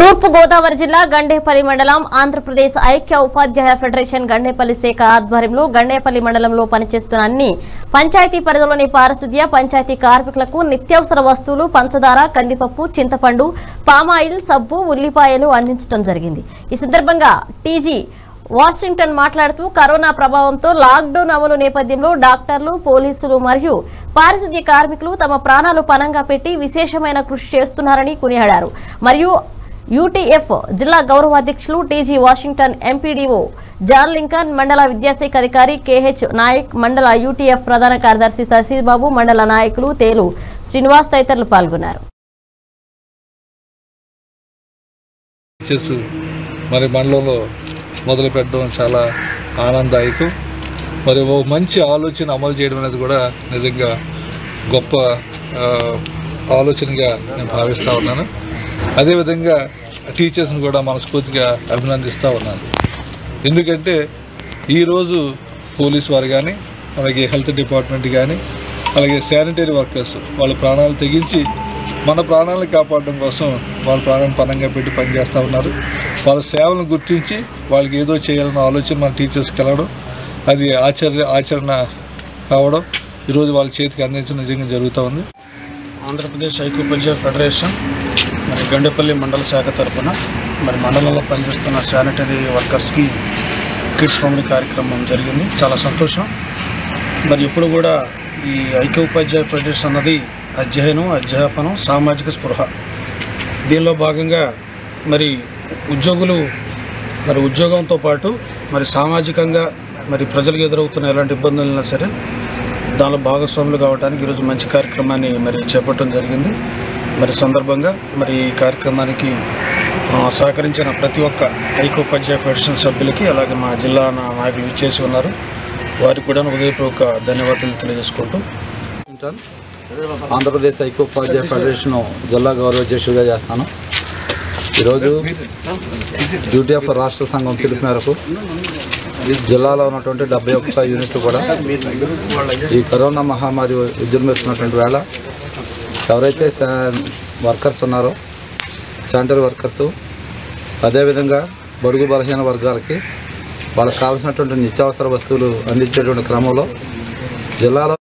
తూర్పు గోదావరి జిల్లా గండేపల్లి మండలం ఆంధ్రప్రదేశ్ ఐక్య ఉపాధ్యాయ ఫెడరేషన్ గండేపల్లి శాఖ ఆధ్వర్యంలో గండేపల్లి మండలంలో పనిచేస్తున్న అన్ని పంచాయతీ పరిధిలోని పారిశుద్ధ్య పంచాయతీ కార్మికులకు నిత్యావసర వస్తువులు పంచదార కందిపప్పు చింతపండు పామాయిల్ సబ్బు ఉల్లిపాయలు అందించడం జరిగింది ఈ సందర్భంగా టీజీ వాషింగ్టన్ మాట్లాడుతూ కరోనా ప్రభావంతో లాక్డౌన్ అమలు నేపథ్యంలో డాక్టర్లు పోలీసులు మరియు పారిశుద్ధ్య కార్మికులు తమ ప్రాణాలు పనంగా పెట్టి విశేషమైన కృషి చేస్తున్నారని కొనియాడారు మరియు యూటీఎఫ్ జిల్లా గౌరవాధ్యక్షులు టీజీ వాషింగ్టన్ ఎంపీడీఓ జాన్ లింకన్ మండల విద్యాశాఖ అధికారి కేహెచ్ నాయక్ మండల యూటీఎఫ్ ప్రధాన కార్యదర్శి శశిబాబు మండల నాయకులు తేలు శ్రీనివాస్ తదితరులు పాల్గొన్నారు చెస్ మరి మండలంలో మొదలు పెట్టడం చాలా ఆనందదాయకం మరి ఓ మంచి ఆలోచన అమలు చేయడం అనేది కూడా నిజంగా గొప్ప ఆ, ఆలోచనగా నేను భావిస్తూ ఉన్నాను అదేవిధంగా టీచర్స్ని కూడా మనస్ఫూర్తిగా అభినందిస్తూ ఉన్నాను ఎందుకంటే ఈరోజు పోలీస్ వారు కానీ అలాగే హెల్త్ డిపార్ట్మెంట్ కానీ అలాగే శానిటరీ వర్కర్స్ వాళ్ళ ప్రాణాలు తెగించి మన ప్రాణాలను కాపాడడం కోసం వాళ్ళ ప్రాణాలను పనంగా పెట్టి పనిచేస్తూ ఉన్నారు వాళ్ళ సేవలను గుర్తించి వాళ్ళకి ఏదో చేయాలన్న ఆలోచన మన టీచర్స్కి వెళ్ళడం అది ఆచర్య ఆచరణ కావడం ఈరోజు వాళ్ళ చేతికి అందించడం నిజంగా జరుగుతూ ఉంది ఆంధ్రప్రదేశ్ ఐక్యోపాధ్యాయ ఫెడరేషన్ మరి గండేపల్లి మండల శాఖ తరపున మరి మండలంలో పనిచేస్తున్న శానిటరీ వర్కర్స్కి కిట్స్ పంపిణీ కార్యక్రమం జరిగింది చాలా సంతోషం మరి ఇప్పుడు కూడా ఈ ఐక్యోపాధ్యాయ ఫెడరేషన్ అన్నది అధ్యయనం అధ్యాపనం సామాజిక స్పృహ దీనిలో భాగంగా మరి ఉద్యోగులు మరి ఉద్యోగంతో పాటు మరి సామాజికంగా మరి ప్రజలకు ఎదురవుతున్న ఎలాంటి ఇబ్బందులైనా సరే దానిలో భాగస్వాములు కావడానికి ఈరోజు మంచి కార్యక్రమాన్ని మరి చేపట్టడం జరిగింది మరి సందర్భంగా మరి ఈ కార్యక్రమానికి ఆ, సహకరించిన ప్రతి ఒక్క ఐకోపాధ్యాయ ఫెడరేషన్ సభ్యులకి అలాగే మా జిల్లా నా- నాయకులు ఇచ్చేసి ఉన్నారు వారికి కూడా హృదయపూర్వక ధన్యవాదాలు తెలియజేసుకుంటూ వాషింగ్టన్ ఆంధ్రప్రదేశ్ ఐక్యోపాధ్యాయ ఫెడరేషన్ జిల్లా గౌరవ అధ్యక్షుడిగా చేస్తాను ఈరోజు డ్యూటీ ఆఫ్ రాష్ట్ర సంఘం పిలుపు మేరకు జిల్లాలో ఉన్నటువంటి డెబ్బై ఒక్క యూనిట్లు కూడా ఈ కరోనా మహమ్మారి విజృంభిస్తున్నటువంటి వేళ ఎవరైతే శా వర్కర్స్ ఉన్నారో శానిటరీ వర్కర్సు అదేవిధంగా బడుగు బలహీన వర్గాలకి వాళ్ళకి కావాల్సినటువంటి నిత్యావసర వస్తువులు అందించేటువంటి క్రమంలో జిల్లాలో